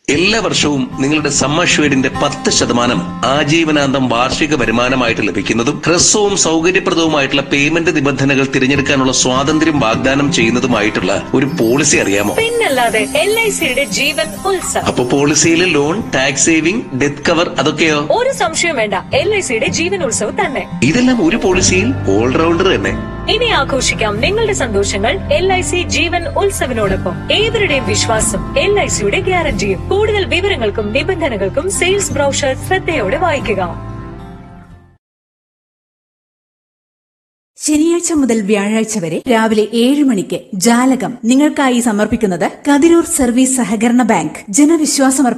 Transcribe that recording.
എല്ലാ വർഷവും നിങ്ങളുടെ സമ്മഷ്വേഡിന്റെ പത്ത് ശതമാനം ആജീവനാന്തം വാർഷിക വരുമാനമായിട്ട് ലഭിക്കുന്നതും ഹ്രസ്വവും സൗകര്യപ്രദവുമായിട്ടുള്ള പേയ്മെന്റ് നിബന്ധനകൾ തിരഞ്ഞെടുക്കാനുള്ള സ്വാതന്ത്ര്യം വാഗ്ദാനം ചെയ്യുന്നതുമായിട്ടുള്ള ഒരു പോളിസി അറിയാമോ പിന്നല്ലാതെ എൽ ഐ സിയുടെ ജീവൻ ഉത്സവം അപ്പൊ പോളിസിയിലെ loan tax saving death cover അതൊക്കെയോ ഒരു സംശയം വേണ്ട എൽ ഐ സിയുടെ ജീവൻ ഉത്സവം തന്നെ ഇതെല്ലാം ഒരു പോളിസിയിൽ ഓൾറൗണ്ടർ തന്നെ ഇനി ആഘോഷിക്കാം നിങ്ങളുടെ സന്തോഷങ്ങൾ എൽ ഐ സി ജീവൻ ഉത്സവിനോടൊപ്പം ഏവരുടെയും വിശ്വാസം എൽ ഐ സിയുടെ ഗ്യാരണ്ടിയും കൂടുതൽ വിവരങ്ങൾക്കും നിബന്ധനകൾക്കും സെയിൽസ് ബ്രൗഷർ ശ്രദ്ധയോടെ വായിക്കുക ശനിയാഴ്ച മുതൽ വ്യാഴാഴ്ച വരെ രാവിലെ ഏഴ് മണിക്ക് ജാലകം നിങ്ങൾക്കായി സമർപ്പിക്കുന്നത് കതിരൂർ സർവീസ് സഹകരണ ബാങ്ക് ജനവിശ്വാസമർപ്പണം